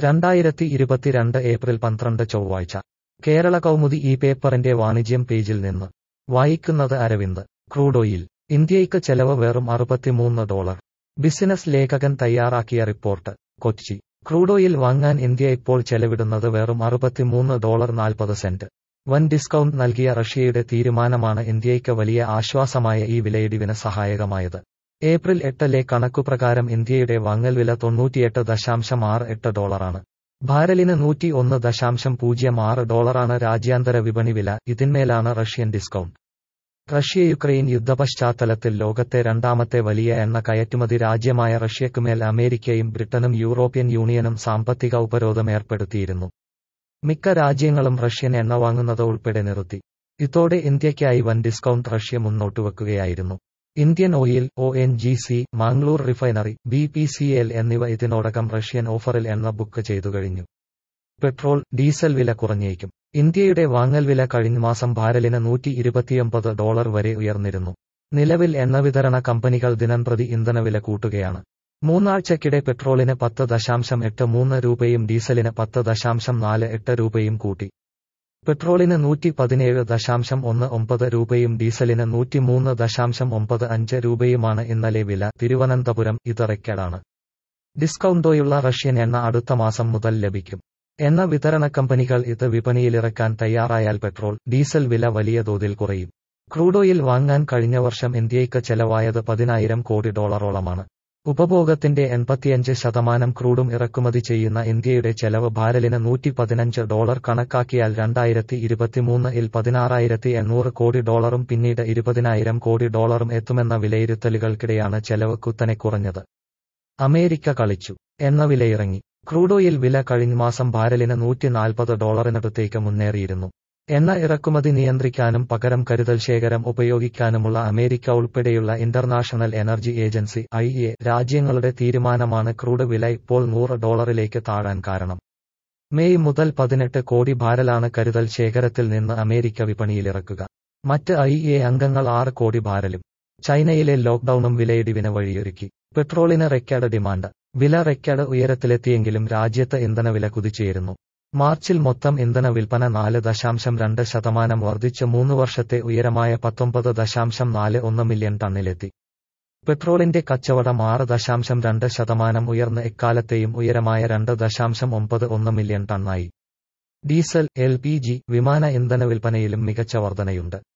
രണ്ടായിരത്തി ഇരുപത്തിരണ്ട് ഏപ്രിൽ പന്ത്രണ്ട് ചൊവ്വാഴ്ച കേരള കൗമുദി ഈ പേപ്പറിന്റെ വാണിജ്യം പേജിൽ നിന്ന് വായിക്കുന്നത് അരവിന്ദ് ക്രൂഡ് ഓയിൽ ഇന്ത്യയ്ക്ക് ചെലവ് വെറും അറുപത്തിമൂന്ന് ഡോളർ ബിസിനസ് ലേഖകൻ തയ്യാറാക്കിയ റിപ്പോർട്ട് കൊച്ചി ക്രൂഡ് ഓയിൽ വാങ്ങാൻ ഇന്ത്യ ഇപ്പോൾ ചെലവിടുന്നത് വെറും അറുപത്തിമൂന്ന് ഡോളർ നാൽപ്പത് സെന്റ് വൻ ഡിസ്കൗണ്ട് നൽകിയ റഷ്യയുടെ തീരുമാനമാണ് ഇന്ത്യയ്ക്ക് വലിയ ആശ്വാസമായ ഈ വിലയിടിവിന് സഹായകമായത് ഏപ്രിൽ എട്ടിലെ കണക്കുപ്രകാരം ഇന്ത്യയുടെ വാങ്ങൽ വില തൊണ്ണൂറ്റിയെട്ട് ദശാംശം ആറ് എട്ട് ഡോളറാണ് ഭാരലിന് നൂറ്റി ഒന്ന് ദശാംശം പൂജ്യം ആറ് ഡോളറാണ് രാജ്യാന്തര വിപണി വില ഇതിന്മേലാണ് റഷ്യൻ ഡിസ്കൗണ്ട് റഷ്യ യുക്രൈൻ യുദ്ധപശ്ചാത്തലത്തിൽ ലോകത്തെ രണ്ടാമത്തെ വലിയ എണ്ണ കയറ്റുമതി രാജ്യമായ റഷ്യക്കുമേൽ അമേരിക്കയും ബ്രിട്ടനും യൂറോപ്യൻ യൂണിയനും സാമ്പത്തിക ഉപരോധം ഏർപ്പെടുത്തിയിരുന്നു മിക്ക രാജ്യങ്ങളും റഷ്യൻ എണ്ണ വാങ്ങുന്നത് ഉൾപ്പെടെ നിർത്തി ഇതോടെ ഇന്ത്യയ്ക്കായി വൻ ഡിസ്കൗണ്ട് റഷ്യ മുന്നോട്ടുവെക്കുകയായിരുന്നു Indian oil O N G C Mangalore refinery B P C L എന്നിവ ഇതിനോടകം റഷ്യൻ ഓഫറിൽ എണ്ണ ബുക്ക് ചെയ്തു കഴിഞ്ഞു പെട്രോൾ ഡീസൽ വില കുറഞ്ഞേക്കും ഇന്ത്യയുടെ വാങ്ങൽ വില കഴിഞ്ഞ മാസം ഭാരലിന് നൂറ്റി ഇരുപത്തിയൊമ്പത് ഡോളർ വരെ ഉയർന്നിരുന്നു നിലവിൽ എണ്ണ വിതരണ കമ്പനികൾ ദിനംപ്രതി ഇന്ധനവില കൂട്ടുകയാണ് മൂന്നാഴ്ചക്കിടെ പെട്രോളിന് പത്ത് ദശാംശം എട്ട് മൂന്ന് രൂപയും ഡീസലിന് പത്ത് ദശാംശം നാല് എട്ട് രൂപയും കൂട്ടി പെട്രോളിന് നൂറ്റി പതിനേഴ് ദശാംശം ഒന്ന് ഒമ്പത് രൂപയും ഡീസലിന് നൂറ്റിമൂന്ന് ദശാംശം ഒമ്പത് അഞ്ച് രൂപയുമാണ് ഇന്നലെ വില തിരുവനന്തപുരം ഇത് റെക്കഡാണ് ഡിസ്കൗണ്ടോയുള്ള റഷ്യൻ എണ്ണ അടുത്ത മാസം മുതൽ ലഭിക്കും എണ്ണ വിതരണ കമ്പനികൾ ഇത് വിപണിയിലിറക്കാൻ തയ്യാറായാൽ പെട്രോൾ ഡീസൽ വില വലിയ തോതിൽ കുറയും ക്രൂഡ് ഓയിൽ വാങ്ങാൻ കഴിഞ്ഞ വർഷം ഇന്ത്യയ്ക്ക് ചെലവായത് പതിനായിരം കോടി ഡോളറോളമാണ് ഉപഭോഗത്തിന്റെ എൺപത്തിയഞ്ച് ശതമാനം ക്രൂഡും ഇറക്കുമതി ചെയ്യുന്ന ഇന്ത്യയുടെ ചെലവ് ഭാരലിന് നൂറ്റി പതിനഞ്ച് ഡോളർ കണക്കാക്കിയാൽ രണ്ടായിരത്തി ഇരുപത്തിമൂന്നിൽ പതിനാറായിരത്തി എണ്ണൂറ് കോടി ഡോളറും പിന്നീട് ഇരുപതിനായിരം കോടി ഡോളറും എത്തുമെന്ന വിലയിരുത്തലുകൾക്കിടെയാണ് ചെലവ് കുത്തനെ കുറഞ്ഞത് അമേരിക്ക കളിച്ചു എണ്ണ വിലയിറങ്ങി ക്രൂഡ് ഓയിൽ വില കഴിഞ്ഞ മാസം ഭാരലിന് നൂറ്റി നാൽപ്പത് ഡോളറിനടുത്തേക്ക് മുന്നേറിയിരുന്നു എണ്ണ ഇറക്കുമതി നിയന്ത്രിക്കാനും പകരം കരുതൽ ശേഖരം ഉപയോഗിക്കാനുമുള്ള അമേരിക്ക ഉൾപ്പെടെയുള്ള international energy agency I A രാജ്യങ്ങളുടെ തീരുമാനമാണ് ക്രൂഡ് വില ഇപ്പോൾ നൂറ് ഡോളറിലേക്ക് താഴാൻ കാരണം മെയ് മുതൽ പതിനെട്ട് കോടി ഭാരലാണ് കരുതൽ ശേഖരത്തിൽ നിന്ന് അമേരിക്ക വിപണിയിലിറക്കുക മറ്റ് ഐ എ അംഗങ്ങൾ ആറ് കോടി ഭാരലും ചൈനയിലെ ലോക്ഡൌണും വിലയിടിവിന് വഴിയൊരുക്കി പെട്രോളിന് റെക്കോർഡ് ഡിമാൻഡ് വില റെക്കോർഡ് ഉയരത്തിലെത്തിയെങ്കിലും രാജ്യത്ത് ഇന്ധനവില കുതിച്ചുയരുന്നു മാർച്ചിൽ മൊത്തം ഇന്ധന വിൽപ്പന നാല് ദശാംശം രണ്ട് ശതമാനം വർദ്ധിച്ച് മൂന്ന് വർഷത്തെ ഉയരമായ പത്തൊമ്പത് ദശാംശം നാല് ഒന്ന് മില്യൺ ടണ്ണിലെത്തി പെട്രോളിന്റെ കച്ചവടം ആറ് ദശാംശം രണ്ട് ശതമാനം ഉയർന്ന് എക്കാലത്തെയും ഉയരമായ രണ്ട് ദശാംശം ഒമ്പത് ഒന്ന് മില്യൺ ടണ്ണായി ഡീസൽ എൽ പി ജി വിമാന ഇന്ധന വിൽപ്പനയിലും മികച്ച വർധനയുണ്ട്